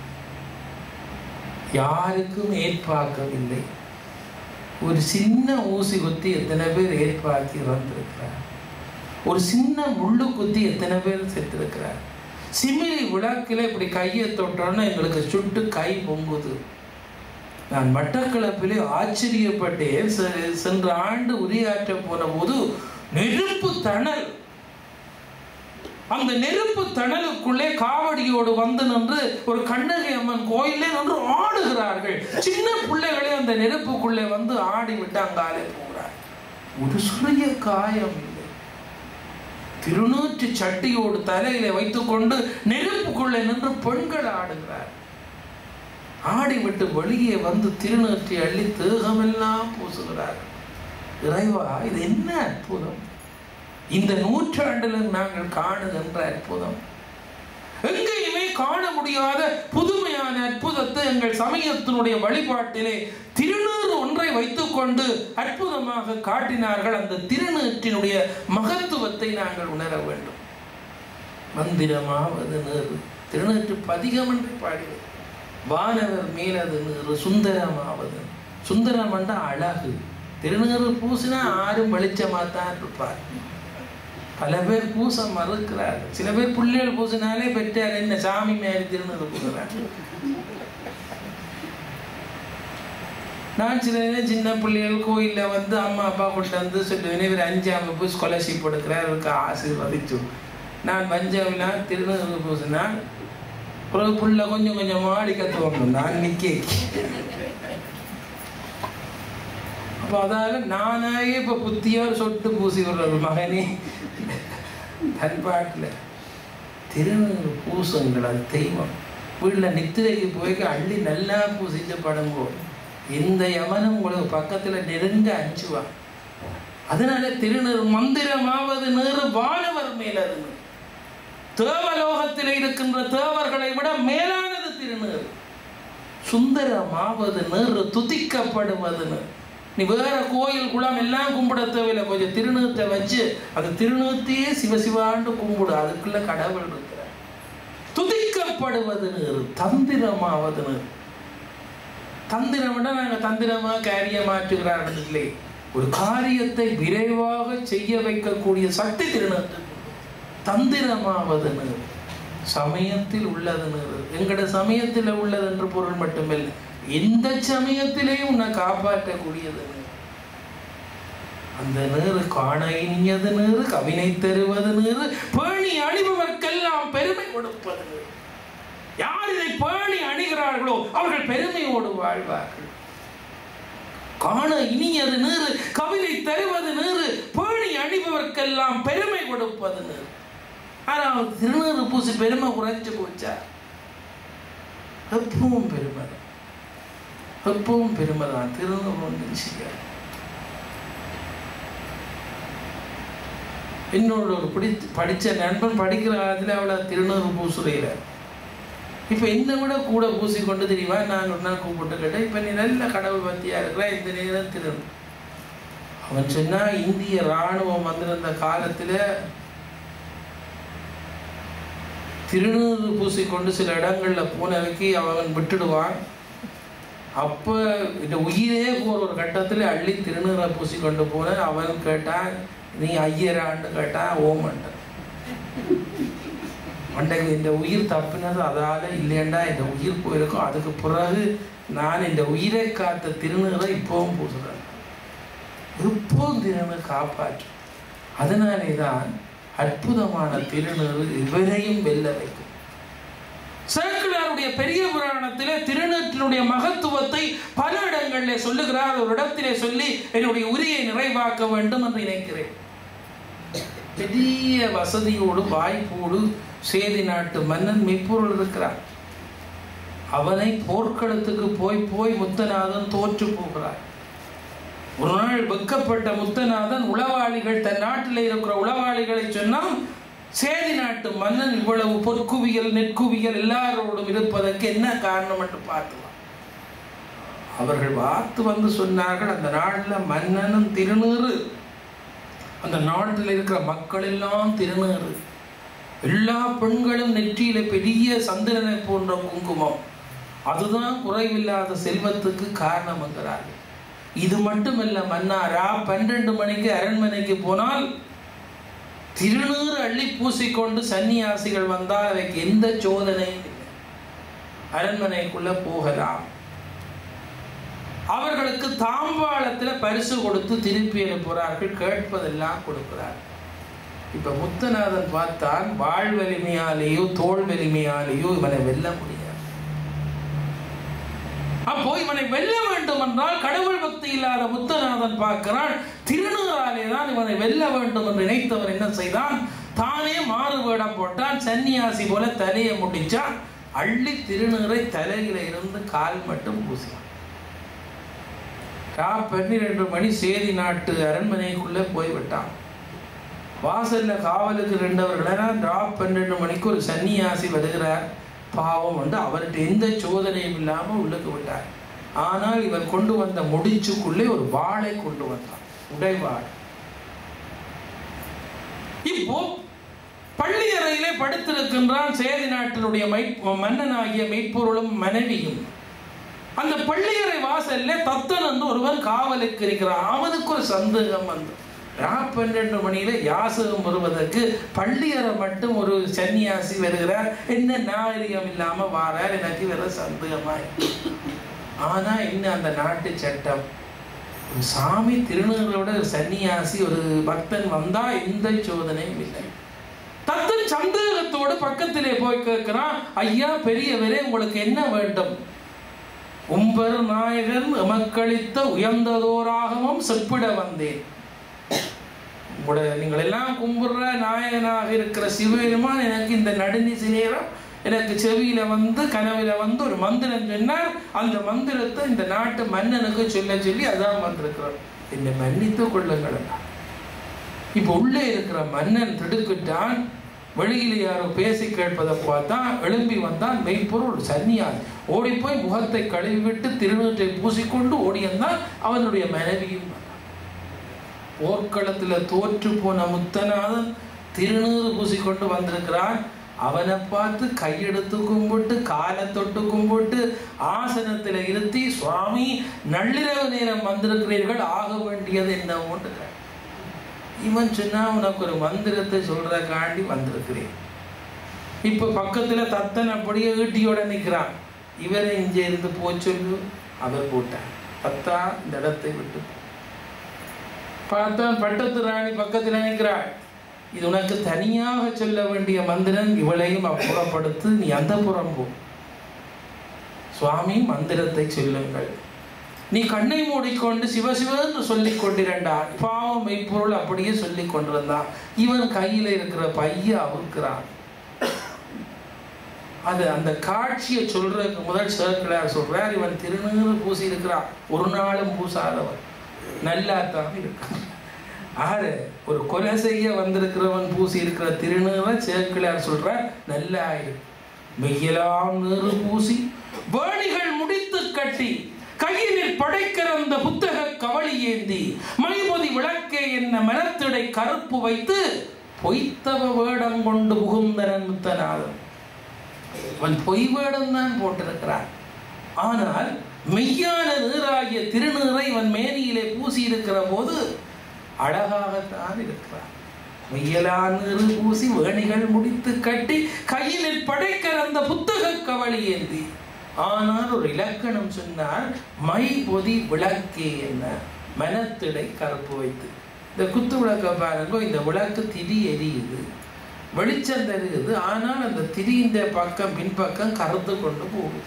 யாருக்கும் ஏற்பாக்கவில்லை ஒரு சின்ன ஊசி குத்தி எத்தனை பேர் ஏற்பாக்கி இறந்திருக்கிறார் ஒரு சின்ன முள்ளு குத்தி எத்தனை பேர் செத்திருக்கிறார் சிமிலி விளக்கில் இப்படி கையை தொட்டோன்னா எங்களுக்கு சுட்டு கை பொங்குது நான் மட்டக்களப்பிலே ஆச்சரியப்பட்டேன் செ- சென்ற ஆண்டு உரையாற்ற போன போது நெருப்பு தணல் அந்த நெருப்பு தணலுக்குள்ளே காவடியோடு வந்து நின்று ஒரு கண்ணகி அம்மன் கோயிலே நின்று ஆடுகிறார்கள் சின்ன பிள்ளைகளே அந்த நெருப்புக்குள்ளே வந்து ஆடி விட்டு அங்காலே போகிறார் ஒரு சிறிய காயம் இல்லை திருநூற்று சட்டியோடு தலையில வைத்துக்கொண்டு நெருப்புக்குள்ளே நின்று பெண்கள் ஆடுகிறார் ஆடிவிட்டு வெளியே வந்து திருநூற்றி அள்ளி தேகமெல்லாம் பூசுகிறார் இறைவா இது என்ன அற்புதம் இந்த நூற்றாண்டில் நாங்கள் காணுகின்ற அற்புதம் எங்கேயுமே காண முடியாத புதுமையான அற்புதத்தை எங்கள் சமயத்தினுடைய வழிபாட்டிலே திருநீறு ஒன்றை வைத்துக்கொண்டு அற்புதமாக காட்டினார்கள் அந்த திருநீற்றினுடைய மகத்துவத்தை நாங்கள் உணர வேண்டும் மந்திரமாவது நீறு திருநீற்று பதிகம் என்று பாடியது வானவர் மேலது நீறு சுந்தரமாவது சுந்தரம் என்றா அழகு திருநீறு பூசினா ஆரும் வெளிச்சமாத்தான் இருப்பார் பல பேர் பூச மறுக்கிறார் சில பேர் பிள்ளைகள் பூசினாலே பெற்றார் என்ன சாமி மேலே திருநீறு பூசுறார் நான் சில நேரம் சின்ன பிள்ளைகள் கோயிலில் வந்து அம்மா அப்பா கொண்டு வந்து சொல்லுவேன் இவர் அஞ்சாம் வகுப்பு ஸ்காலர்ஷிப் எடுக்கிறார் இவருக்கு ஆசீர்வதிச்சு நான் பஞ்சாபிலாம் திருநெல்வேலி பூசினால் ஒரு புள்ள கொஞ்சம் கொஞ்சம் மாடி கத்துவாங்க நான் நிக்க அப்போ அதால நானாயே இப்போ புத்தியோர் சொட்டு பூசி விடுறது மகனே பண்பாட்டில் திருநெல்வேலி பூசுங்கள் அது தெய்வம் வீட்டில் நித்திரைக்கு போய் அள்ளி நல்லா பூசிட்டு படுங்கோ எந்த யமனும் உங்களுக்கு பக்கத்தில் நெருங்க அஞ்சுவான் அதனால திருநீர் மந்திரமாவது நீர் வானவர் மேலது தேவலோகத்தில் இருக்கின்ற தேவர்களை விட மேலானது திருநீர் சுந்தரமாவது நேரு துதிக்கப்படுவது நேர். நீ வேற கோயில் குளம் எல்லாம் கும்பிட தேவையில்லை கொஞ்சம் திருநீர்த்தை வச்சு அந்த திருநீர்த்தையே சிவசிவாண்டு கும்பிடு அதுக்குள்ள கடவுள் இருக்கிறார் துதிக்கப்படுவது நேரு தந்திரமாவது நேரு தந்திரம்னா நாங்க தந்திரமா காரியமாற்றுகிறார்கள் இல்லை ஒரு காரியத்தை விரைவாக செய்ய வைக்கக்கூடிய சக்தி திருநீர் தந்திரமாவது நேரு சமயத்தில் உள்ளது நேரு எங்கட சமயத்தில் உள்ளது என்று பொருள் மட்டுமில்லை எந்த சமயத்திலேயும் உன்னை காப்பாற்றக்கூடியது நேரு. அந்த நேரு காண இனியது நேரு கவினை தருவது நேரு பேணி அழிபவர்க்கெல்லாம் பெருமை கொடுப்பது நேரு யார் இதை பேணி அணிகிறார்களோ அவர்கள் பெருமையோடு வாழ்வார்கள் காண இனியது நீரு கவிதை தருவது நீரு பேணி அணிபவர்க்கெல்லாம் பெருமை கொடுப்பது நீரு ஆனால் திருநீறு பூசி பெருமை குறைச்சு போச்சா எப்பவும் பெருமை தான். எப்பவும் பெருமை தான் திருநூறு ஒன்று செய்யாது என்னோட ஒரு பிடித்து படித்த நண்பன் படிக்கிற காலத்தில் அவளை திருநூறு பூசுறையில் இப்போ என்னை விட கூட பூசிக்கொண்டு தெரியுமா நான் ஒரு நாள் கூப்பிட்டு கேட்டேன் இப்போ நீ நல்ல கடவுள் பக்தியா இருக்கிற இந்த நேரம் திரு அவன் சொன்னா இந்திய ராணுவம் வந்திருந்த காலத்துல திருநூறு பூசிக்கொண்டு சில இடங்கள்ல போனவைக்கு அவன் விட்டுடுவான் அப்ப இந்த உயிரே போற ஒரு கட்டத்துல அள்ளி திருநூறை பூசிக்கொண்டு போன அவன் கேட்டான் நீ ஐயரான்னு கேட்டான் ஓமன்ட்டான் மண்டைக்கு இந்த உயிர் தப்பினது அதால இல்லையண்டா இந்த உயிர் போயிருக்கும் அதுக்கு பிறகு நான் இந்த உயிரை காத்த திருநீரை இப்பவும் பூசுறேன் எப்போதும் திருநீர் காப்பாற்றும் அதனாலே தான் அற்புதமான திருநீர் இவரையும் வெல்ல வைக்கும் சேக்கிழாருடைய பெரிய புராணத்திலே திருநீற்றினுடைய மகத்துவத்தை பல இடங்களிலே சொல்லுகிறார் ஒரு இடத்திலே சொல்லி என்னுடைய உரியை நிறைவாக்க வேண்டும் என்று நினைக்கிறேன் பெரிய வசதியோடு வாய்ப்போடு சேதி நாட்டு மன்னன் மெய்ப்பொருள் இருக்கிறான் அவனை போர்க்களத்துக்கு போய் போய் முத்தநாதன் தோற்று போகிறார் ஒரு நாள் வெக்கப்பட்ட முத்தநாதன் உளவாளிகள் தன் நாட்டில் இருக்கிற உளவாளிகளை சொன்னால் சேதி நாட்டு மன்னன் இவ்வளவு பொற்குவியல் நெற்குவியல் எல்லாரோடும் இருப்பதற்கு என்ன காரணம் என்று பார்க்கலாம் அவர்கள் பார்த்து வந்து சொன்னார்கள் அந்த நாட்டில் மன்னனும் திருநீறு அந்த நாட்டில் இருக்கிற மக்கள் எல்லாம் திருநீறு எல்லா பெண்களும் நெற்றியில பெரிய சந்திரனை போன்ற குங்குமம் அதுதான் குறைவில்லாத செல்வத்துக்கு காரணம் என்கிறார்கள் இது மட்டுமல்ல மன்னாரா பன்னிரண்டு மணிக்கு அரண்மனைக்கு போனால் திருநீறு அள்ளி பூசிக்கொண்டு சன்னியாசிகள் வந்தால் அவைக்கு எந்த சோதனையும் இல்லை அரண்மனைக்குள்ள போகலாம் அவர்களுக்கு தாம்பாளத்துல பரிசு கொடுத்து திருப்பி அனுப்புகிறார்கள் கேட்பதெல்லாம் கொடுக்கிறார் இப்ப முத்தநாதன் பார்த்தால் வாழ் வலிமையாலேயோ தோல் வலிமையாலேயோ இவனை வெல்ல முடியாது அப்போ இவனை வெல்ல வேண்டும் என்றால் கடவுள் பக்தி இல்லாத முத்தநாதன் பார்க்கிறான் திருநூறாலே தான் இவனை வெல்ல வேண்டும் என்று நினைத்தவன் என்ன செய்தான் தானே மாறு வேடம் போட்டான் சன்னியாசி போல தலையை முடிச்சான் அள்ளி திருநீரை தலையில இருந்து கால் மட்டும் பூசினான் ரா பன்னிரண்டு மணி சேதி நாட்டு அரண்மனைக்குள்ள போய்விட்டான் வாசல்ல காவலுக்கு ரெண்டவர்களா டிராப் பன்னெண்டு மணிக்கு ஒரு சன்னியாசி வருகிறார் பாவம் வந்து அவர்கிட்ட எந்த சோதனையும் இல்லாம உள்ளுக்கு விட்டார் ஆனால் இவர் கொண்டு வந்த முடிச்சுக்குள்ளே ஒரு வாளை கொண்டு வந்தார் உடைவாள் இப்போ பள்ளி அறையிலே படுத்திருக்கின்றான் சேதி நாட்டினுடைய மை மன்னனாகிய மெய்ப்பொருளும் மனைவியும் அந்த பள்ளியறை வாசல்ல தத்தன் வந்து ஒருவன் காவலுக்கு இருக்கிறான் அவனுக்கு ஒரு சந்தேகம் வந்து ரா பன்னெண்டு மணியில யாசகம் வருவதற்கு பள்ளியறை மட்டும் ஒரு சன்னியாசி வருகிறார் என்ன நாகரிகம் இல்லாம வாரார் எனக்கு வேற சந்தேகமா இருக்கு. ஆனா இன்னும் அந்த நாட்டு சட்டம் ஒரு சாமி திருநூறோட ஒரு சன்னியாசி ஒரு பக்தன் வந்தா எந்த சோதனையும் இல்லை தத்தன் சந்தேகத்தோடு பக்கத்திலே போய் கேட்கிறான் ஐயா பெரியவரே உங்களுக்கு என்ன வேண்டும் உம்பர் நாயகன் எமக்களித்த உயர்ந்ததோராகவும் செப்பிட வந்தேன் உங்களுடைய நீங்கள் எல்லாம் கும்பிடுற நாயகனாக இருக்கிற சிவபெருமான் எனக்கு இந்த நடுநிசி நேரம் எனக்கு செவியில வந்து கனவுல வந்து ஒரு மந்திரம் சொன்னார் அந்த மந்திரத்தை இந்த நாட்டு மன்னனுக்கு சொல்ல சொல்லி அதான் வந்திருக்கிறோம் என்னை மன்னித்து கொள்ளுங்கள் இப்போ உள்ளே இருக்கிற மன்னன் திடுக்கிட்டான் வெளியிலே யாரோ பேசி கேட்பதை பார்த்தா எழும்பி வந்தான் மெய்ப்பொருள் சன்னியார் ஓடி போய் முகத்தை கழுவிவிட்டு திருநூற்றை பூசிக்கொண்டு ஓடியந்தான் அவனுடைய மனைவியும் போர்க்களத்தில் தோற்று போன முத்தநாதன் திருநீறு பூசிக்கொண்டு வந்திருக்கிறான் அவனை பார்த்து கையெடுத்து கும்பிட்டு காலை தொட்டு கும்பிட்டு ஆசனத்தில் இருத்தி சுவாமி நள்ளிரவு நேரம் வந்திருக்கிறீர்கள் ஆக வேண்டியது என்ன உண்டு இவன் சொன்னா உனக்கு ஒரு மந்திரத்தை சொல்றதுக்காண்டி வந்திருக்கிறேன் இப்ப பக்கத்துல தத்தன் அப்படியே ஈட்டியோட நிக்கிறான் இவரை இங்க இருந்து போ சொல்லு அவர் போட்டான் தத்தா இந்த இடத்தை விட்டு போ. பார்த்தான் பட்டத்து ராணி பக்கத்துல நிற்கிறாள் இது உனக்கு தனியாக சொல்ல வேண்டிய மந்திரன் இவளையும் அப்புறப்படுத்து நீ அந்த புறம் போ சுவாமி மந்திரத்தை சொல்லுங்கள் நீ கண்ணை மூடிக்கொண்டு சிவசிவ என்று சொல்லிக் கொண்டிருந்தார் பாவம் மெய்ப்பொருள் அப்படியே சொல்லிக் கொண்டிருந்தான் இவன் கையில இருக்கிற பைய அவுக்கிறான் அது அந்த காட்சியை சொல்றதுக்கு முதல் சேர்க்கலார் சொல்றார் இவன் திருநீறு பூசி இருக்கிறான் ஒரு நாளும் பூசாதவன் நல்லா தான் இருக்கான் ஆறு ஒரு கொலை செய்ய வந்திருக்கிறவன் பூசி இருக்கிற திருநீரை சேர்க்கலார் சொல்ற நல்லா இருக்கு மெய்யலாம் நீறு பூசி வேணிகள் முடித்து கட்டி கையினில் படைக்கிறந்த புத்தக கவளி ஏந்தி மைபொதி விளக்கே என்ன மரத்திடை கருப்பு வைத்து பொய்த்தவ வேடம் கொண்டு புகுந்தனன் முத்தநாதன் அவன் பொய் வேடம் தான் போட்டிருக்கிறான் ஆனால் மெய்யான நீராகிய திருநீரை இவன் மேனியிலே பூசி இருக்கிற போது அழகாகத்தான் இருக்கிறான் மெய்யலா நீரு பூசி வேணிகள் முடித்து கட்டி கையில் படைக்கிற அந்த புத்தக கவளி ஏந்தி ஆனால் ஒரு இலக்கணம் சொன்னால் மை பொதி விளக்கே என்ன மனத்திடை கருப்பு வைத்து இந்த குத்து விளக்க பாருங்க இந்த விளக்கு திரி எரியுது வெளிச்சம் தருகுது ஆனால் அந்த திரி இந்த பக்கம் பின்பக்கம் கருத்து கொண்டு போகுது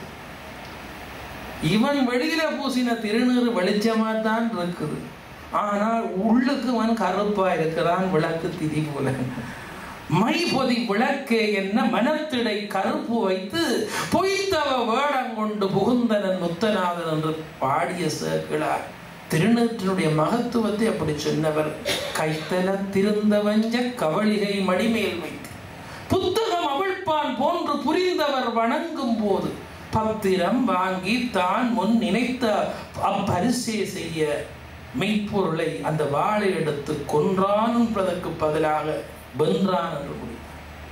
இவன் வெளியில பூசின திருநீறு வெளிச்சமா தான் இருக்குது ஆனால் உள்ளுக்கு அவன் கருப்பா இருக்கிறான் விளக்கு திரி போல மை பொதி விளக்கே என்ன மனத்திடை கருப்பு வைத்து பொய்த்தவ வேடம் கொண்டு புகுந்தனன் முத்தநாதன் என்று பாடிய சேர்க்கிறார் திருநூற்றினுடைய மகத்துவத்தை அப்படி சொன்னவர் கைத்தல திருந்த வஞ்ச கவளிகை மடிமேல் வைத்து புத்தகம் அவிழ்ப்பான் போன்று புரிந்தவர் வணங்கும் போது பத்திரம் வாங்கி தான் முன் நினைத்த அப்பரிசே செய்ய மெய்ப்பொருளை அந்த வாளை எடுத்து கொன்றான் என்பதற்கு பதிலாக வென்றான் என்று முடித்தார்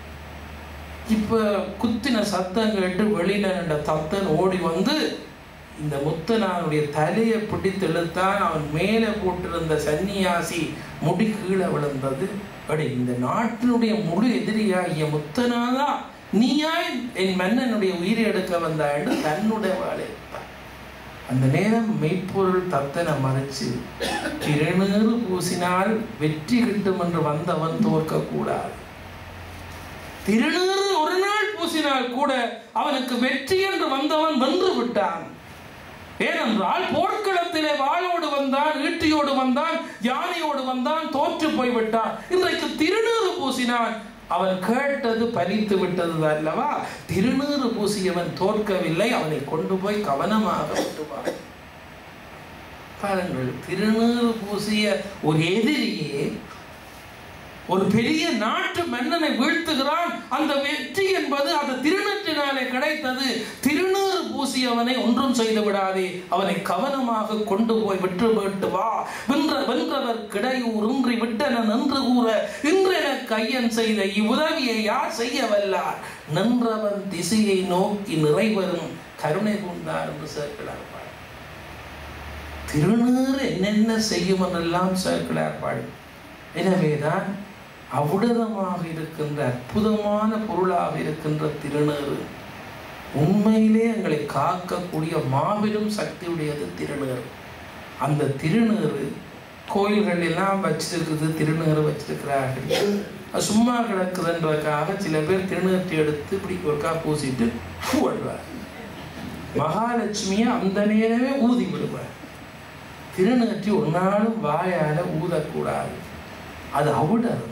இப்ப குத்தின சத்தம் கேட்டு வெளியில நின்ற தத்தன் ஓடி வந்து இந்த முத்தனானுடைய தலையை பிடித்து இழுத்தான் அவன் மேலே போட்டிருந்த சன்னியாசி முடி கீழே விழுந்தது அடி இந்த நாட்டினுடைய முழு எதிரியாகிய முத்தனாதா நீயா என் மன்னனுடைய உயிரை எடுக்க வந்தாயிடு தன்னுடைய வாழை எடுத்தான். அந்த நேரம் மெய்ப்பொருள் தத்தனை மறைச்சு திருநீறு பூசினால் வெற்றி கிட்டும் என்று வந்தவன் தோற்க கூடாது திருநீறு ஒரு நாள் பூசினால் கூட அவனுக்கு வெற்றி என்று வந்தவன் வென்று விட்டான் ஏனென்றால் போர்க்களத்திலே வாளோடு வந்தான் ஈட்டியோடு வந்தான் யானையோடு வந்தான் தோற்று போய்விட்டான் இன்றைக்கு திருநீறு பூசினான் அவன் கேட்டது பலித்து விட்டது அல்லவா திருநீறு பூசியவன் தோற்கவில்லை அவனை கொண்டு போய் கவனமாக விட்டுவான் பாருங்கள் திருநீறு பூசிய ஒரு எதிரியே ஒரு பெரிய நாட்டு மன்னனை வீழ்த்துகிறான் அந்த வெற்றி என்பது அந்த திருநற்றினாலே கிடைத்தது திருநீறு பூசியவனை ஒன்றும் செய்து விடாதே அவனை கவனமாக கொண்டு போய் விட்டு விட்டு வா வென்ற வென்றவர் கிடையூர் இன்றி விட்டன நின்று கூற இன்றென கையன் செய்த இவ்வுதவியை யார் செய்ய வல்லார் நின்றவன் திசையை நோக்கி நிறைவரும் கருணை கொண்டார் என்று சேர்க்கிறார் பாடல். திருநீறு என்னென்ன செய்யும் என்றெல்லாம் சேர்க்கிறார் பாடல் எனவேதான் அவுடதமாக இருக்கின்ற அற்புதமான பொருளாக இருக்கின்ற திருநீறு உண்மையிலே எங்களை காக்கக்கூடிய மாபெரும் சக்தியுடையது திருநீறு அந்த திருநீறு கோயில்கள் எல்லாம் வச்சிருக்குது திருநீறு வச்சிருக்கிறார்கள் அது சும்மா கிடக்குதுன்றதுக்காக சில பேர் திருநீர்த்தி எடுத்து இப்படி ஒருக்கா பூசிட்டு போடுவார் மகாலட்சுமியை அந்த நேரமே ஊதி விடுவார் திருநீர்த்தி ஒரு நாளும் வாயால ஊதக்கூடாது அது அவுடரும்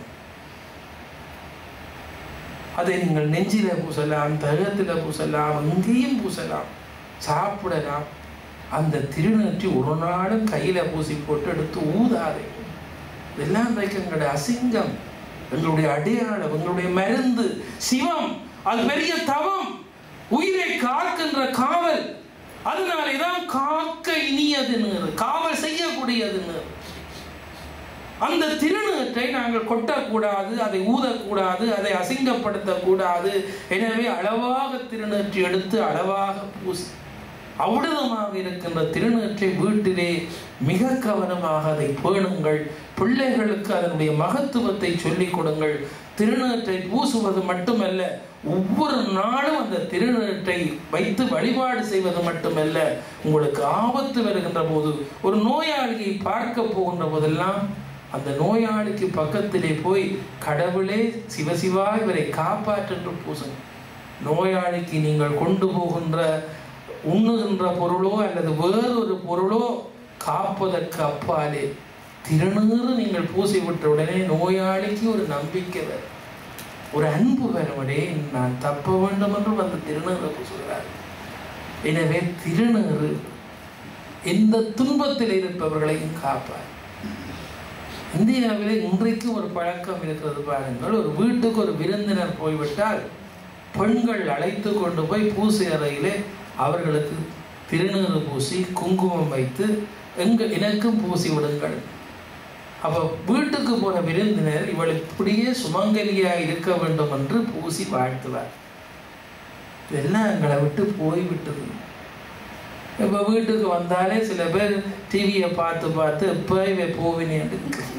அதை நீங்கள் நெஞ்சில பூசலாம் தகத்துல பூசலாம் எங்கேயும் பூசலாம் சாப்பிடலாம் அந்த திருநெற்றி ஒரு நாளும் கையில பூசி போட்டு எடுத்து ஊதாதே இதெல்லாம் இன்றைக்கு எங்களுடைய அசிங்கம் எங்களுடைய அடையாளம் எங்களுடைய மருந்து சிவம் அது பெரிய தவம் உயிரை காக்கின்ற காவல் அதனாலே தான் காக்க இனியதுன்னு காவல் செய்யக்கூடியதுன்னு அந்த திருநீற்றை நாங்கள் கொட்டக்கூடாது அதை ஊதக்கூடாது அதை அசிங்கப்படுத்தக்கூடாது எனவே அளவாக திருநீற்று எடுத்து அளவாக பூசி அவ்விடமாக இருக்கின்ற திருநீற்றை வீட்டிலே மிக கவனமாக அதை பேணுங்கள் பிள்ளைகளுக்கு அதனுடைய மகத்துவத்தை சொல்லிக் கொடுங்கள் திருநீற்றை பூசுவது மட்டுமல்ல ஒவ்வொரு நாளும் அந்த திருநீற்றை வைத்து வழிபாடு செய்வது மட்டுமல்ல உங்களுக்கு ஆபத்து வருகின்ற போது ஒரு நோயாளியை பார்க்க போகின்ற போதெல்லாம் அந்த நோயாளிக்கு பக்கத்திலே போய் கடவுளே சிவசிவா இவரை காப்பாற்றென்று பூசுங்க நோயாளிக்கு நீங்கள் கொண்டு போகின்ற உண்ணுகின்ற பொருளோ அல்லது வேறொரு பொருளோ காப்பதற்கு அப்பாலே திருநீறு நீங்கள் பூசி விட்ட உடனே நோயாளிக்கு ஒரு நம்பிக்கை வரும் ஒரு அன்பு வருவடே நான் தப்ப வேண்டும் என்று வந்து திருநீறு பூசுகிறார் எனவே திருநீறு எந்த துன்பத்தில் இருப்பவர்களையும் காப்பார் இந்தியாவிலே இன்றைக்கு ஒரு பழக்கம் இருக்கிறது பாருங்கள் ஒரு வீட்டுக்கு ஒரு விருந்தினர் போய்விட்டால் பெண்கள் அழைத்து கொண்டு போய் பூசை அறையிலே அவர்களுக்கு திருநீறு பூசி குங்குமம் வைத்து எங்க எனக்கும் பூசி விடுங்கள் அப்போ வீட்டுக்கு போன விருந்தினர் இவள் இப்படியே சுமங்கலியா இருக்க வேண்டும் என்று பூசி வாழ்த்துவார் இதெல்லாம் எங்களை விட்டு போய்விட்டது இப்போ வீட்டுக்கு வந்தாலே சில பேர் டிவியை பார்த்து பார்த்து இப்போ இவை போவினேன்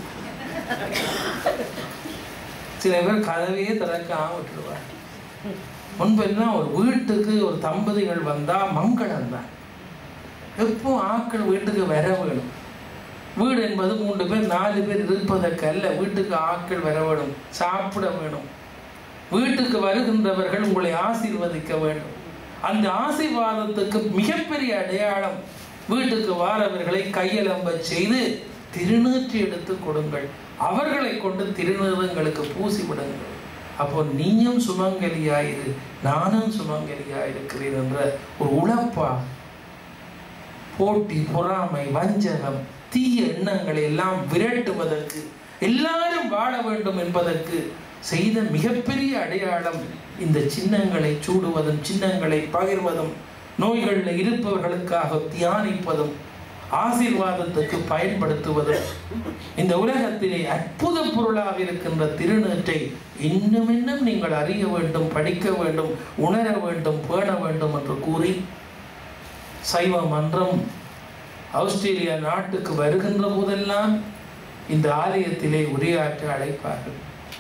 சில பேர் கதவையே திறக்காம விட்டுடுவார் முன்பெல்லாம் ஒரு வீட்டுக்கு ஒரு தம்பதிகள் வந்தா மங்களம் தான் எப்போ ஆட்கள் வீட்டுக்கு வர வேணும் வீடு என்பது மூன்று பேர் நாலு பேர் இருப்பதற்கல்ல வீட்டுக்கு ஆட்கள் வர வேணும் சாப்பிட வேணும் வீட்டுக்கு வருகின்றவர்கள் உங்களை ஆசீர்வதிக்க வேண்டும் அந்த ஆசீர்வாதத்துக்கு மிகப்பெரிய அடையாளம் வீட்டுக்கு வாரவர்களை கையலம்ப செய்து திருநீற்றி எடுத்து கொடுங்கள் அவர்களை கொண்டு திருநீரங்களுக்கு பூசி விடுங்கள் அப்போ நீயும் சுமங்கலியாயிரு நானும் சுமங்கலியாயிருக்கிறேன் என்ற ஒரு உழப்பா போட்டி பொறாமை வஞ்சகம் தீய எண்ணங்களை எல்லாம் விரட்டுவதற்கு எல்லாரும் வாழ வேண்டும் என்பதற்கு செய்த மிகப்பெரிய அடையாளம் இந்த சின்னங்களை சூடுவதும் சின்னங்களை பகிர்வதும் நோய்களில் இருப்பவர்களுக்காக தியானிப்பதும் ஆசீர்வாதத்துக்கு பயன்படுத்துவதும் இந்த உலகத்திலே அற்புத பொருளாக இருக்கின்ற திருநீற்றை இன்னும் இன்னும் நீங்கள் அறிய வேண்டும் படிக்க வேண்டும் உணர வேண்டும் பேண வேண்டும் என்று கூறி சைவ மன்றம் ஆஸ்திரேலியா நாட்டுக்கு வருகின்ற போதெல்லாம் இந்த ஆலயத்திலே உரையாற்ற அழைப்பார்கள்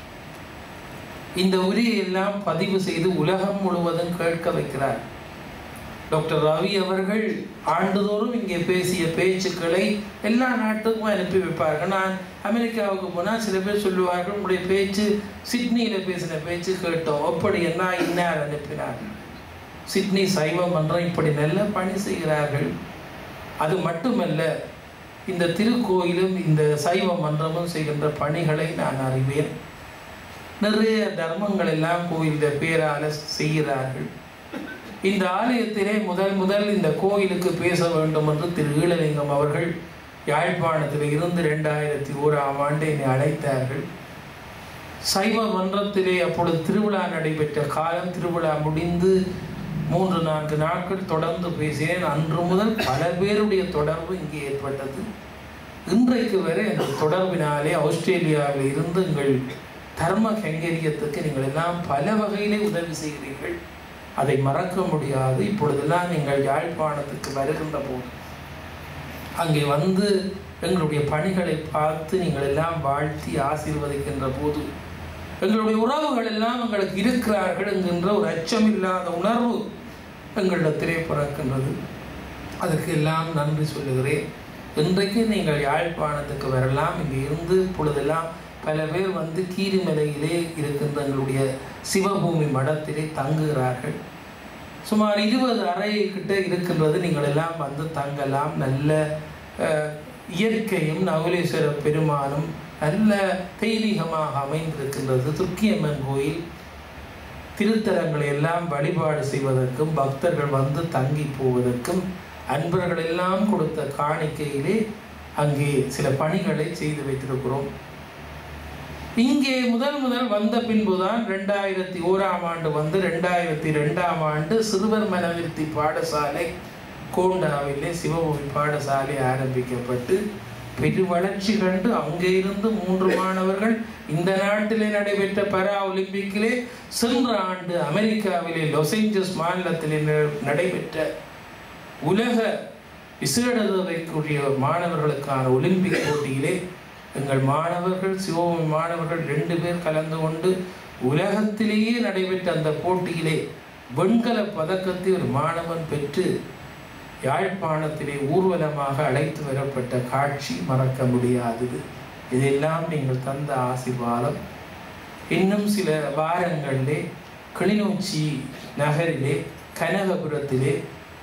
இந்த உரையெல்லாம் பதிவு செய்து உலகம் முழுவதும் கேட்க வைக்கிறார் டாக்டர் ரவி அவர்கள் ஆண்டுதோறும் இங்கே பேசிய பேச்சுக்களை எல்லா நாட்டுக்கும் அனுப்பி வைப்பார்கள் நான் அமெரிக்காவுக்கு போனால் சில பேர் சொல்லுவார்கள் உங்களுடைய பேச்சு சிட்னியில் பேசின பேச்சு கேட்டோம் அப்படி என்ன இன்னார் அனுப்பினார் சிட்னி சைவ மன்றம் இப்படி நல்ல பணி செய்கிறார்கள் அது மட்டுமல்ல இந்த திருக்கோயிலும் இந்த சைவ மன்றமும் செய்கின்ற பணிகளை நான் அறிவேன் நிறைய தர்மங்கள் எல்லாம் கோயிலில் பேரால செய்கிறார்கள் இந்த ஆலயத்திலே முதல் முதல் இந்த கோயிலுக்கு பேச வேண்டும் என்று திரு ஈழலிங்கம் அவர்கள் யாழ்ப்பாணத்தில் இருந்து ரெண்டாயிரத்தி ஓராம் ஆண்டு என்னை அழைத்தார்கள் சைவ மன்றத்திலே அப்பொழுது திருவிழா நடைபெற்ற காலம் திருவிழா முடிந்து மூன்று நான்கு நாட்கள் தொடர்ந்து பேசினேன் அன்று முதல் பல பேருடைய தொடர்பு இங்கே ஏற்பட்டது இன்றைக்கு வரை அந்த தொடர்பினாலே ஆஸ்திரேலியாவில் இருந்து எங்கள் தர்ம கைங்கரியத்துக்கு நீங்கள் எல்லாம் பல வகையிலே உதவி செய்கிறீர்கள் அதை மறக்க முடியாது இப்பொழுதெல்லாம் நீங்கள் யாழ்ப்பாணத்துக்கு வருகின்ற போது அங்கே வந்து எங்களுடைய பணிகளை பார்த்து நீங்கள் எல்லாம் வாழ்த்தி ஆசீர்வதிக்கின்ற போது எங்களுடைய உறவுகள் எல்லாம் எங்களுக்கு இருக்கிறார்கள் என்கின்ற ஒரு அச்சமில்லாத உணர்வு எங்களிடத்திலே பிறக்கின்றது அதற்கு எல்லாம் நன்றி சொல்லுகிறேன் இன்றைக்கு நீங்கள் யாழ்ப்பாணத்துக்கு வரலாம் இங்கே இருந்து இப்பொழுதெல்லாம் பல பேர் வந்து கீரிமலையிலே இருக்கின்ற எங்களுடைய சிவபூமி மடத்திலே தங்குகிறார்கள் சுமார் இருபது அறை கிட்ட இருக்கின்றது நீங்கள் எல்லாம் வந்து தங்கலாம் நல்ல அஹ், இயற்கையும் நகுலேஸ்வர பெருமானும் நல்ல தெய்வீகமாக அமைந்திருக்கின்றது துர்க்கியம்மன் கோயில் திருத்தலங்களை எல்லாம் வழிபாடு செய்வதற்கும் பக்தர்கள் வந்து தங்கி போவதற்கும் அன்பர்கள் எல்லாம் கொடுத்த காணிக்கையிலே அங்கே சில பணிகளை செய்து வைத்திருக்கிறோம் இங்கே முதல் முதல் வந்த பின்புதான் ரெண்டாயிரத்தி ஓராம் ஆண்டு வந்து ரெண்டாயிரத்தி ரெண்டாம் ஆண்டு சிறுவர் மனவிருத்தி பாடசாலை கோண்டாவிலே சிவபூமி பாடசாலை ஆரம்பிக்கப்பட்டு பெரு வளர்ச்சி கண்டு அங்கே இருந்து மூன்று மாணவர்கள் இந்த நாட்டிலே நடைபெற்ற பரா ஒலிம்பிக்கிலே சென்ற ஆண்டு அமெரிக்காவிலே லாஸ் ஏஞ்சல்ஸ் மாநிலத்திலே ந- நடைபெற்ற உலக விசேடதைக்குரிய மாணவர்களுக்கான ஒலிம்பிக் போட்டியிலே எங்கள் மாணவர்கள் சிவபூமி மாணவர்கள் ரெண்டு பேர் கலந்து கொண்டு உலகத்திலேயே நடைபெற்ற அந்த போட்டியிலே வெண்கல பதக்கத்தை ஒரு மாணவன் பெற்று யாழ்ப்பாணத்திலே ஊர்வலமாக அழைத்து வரப்பட்ட காட்சி மறக்க முடியாதது இதெல்லாம் நீங்கள் தந்த ஆசீர்வாதம் இன்னும் சில வாரங்களிலே கிளிநொச்சி நகரிலே கனகபுரத்திலே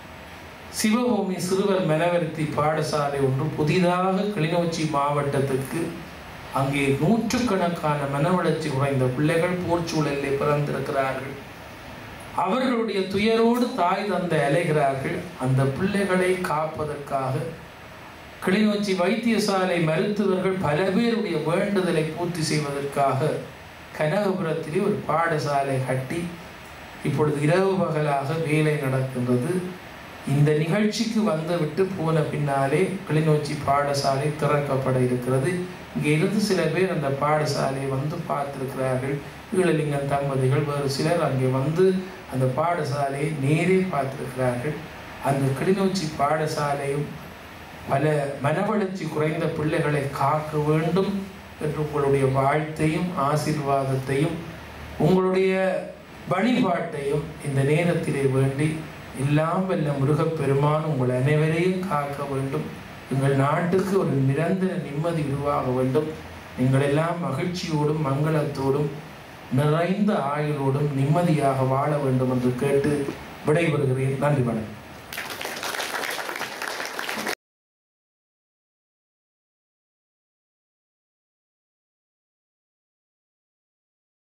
சிவபூமி சிறுவர் மனவருத்தி பாடசாலை ஒன்று புதிதாக கிளிநொச்சி மாவட்டத்துக்கு அங்கே நூற்றுக்கணக்கான மனவளர்ச்சி குறைந்த பிள்ளைகள் போர்ச்சூழலிலே பிறந்திருக்கிறார்கள் அவர்களுடைய துயரோடு தாய் தந்தை அலைகிறார்கள் அந்த பிள்ளைகளை காப்பதற்காக கிளிநொச்சி வைத்தியசாலை மருத்துவர்கள் பல பேருடைய வேண்டுதலை பூர்த்தி செய்வதற்காக கனகபுரத்திலே ஒரு பாடசாலை கட்டி இப்பொழுது இரவு பகலாக வேலை நடக்கின்றது இந்த நிகழ்ச்சிக்கு வந்துவிட்டு போன பின்னாலே கிளிநொச்சி பாடசாலை திறக்கப்பட இருக்கிறது இங்கே இருந்து சில பேர் அந்த பாடசாலையை வந்து பார்த்திருக்கிறார்கள் ஈழலிங்கம் தம்பதிகள் வேறு சிலர் அங்கே வந்து அந்த பாடசாலையை நேரே பார்த்திருக்கிறார்கள் அந்த கிளிநொச்சி பாடசாலையும் பல மனவளர்ச்சி குறைந்த பிள்ளைகளை காக்க வேண்டும் என்று உங்களுடைய வாழ்த்தையும் ஆசீர்வாதத்தையும் உங்களுடைய வழிபாட்டையும் இந்த நேரத்திலே வேண்டி எல்லாம் வல்ல முருகப்பெருமான் உங்கள் அனைவரையும் காக்க வேண்டும் எங்கள் நாட்டுக்கு ஒரு நிரந்தர நிம்மதி உருவாக வேண்டும் நீங்கள் எல்லாம் மகிழ்ச்சியோடும் மங்களத்தோடும் நிறைந்த ஆயுளோடும் நிம்மதியாக வாழ வேண்டும் என்று கேட்டு விடைபெறுகிறேன் நன்றி வணக்கம்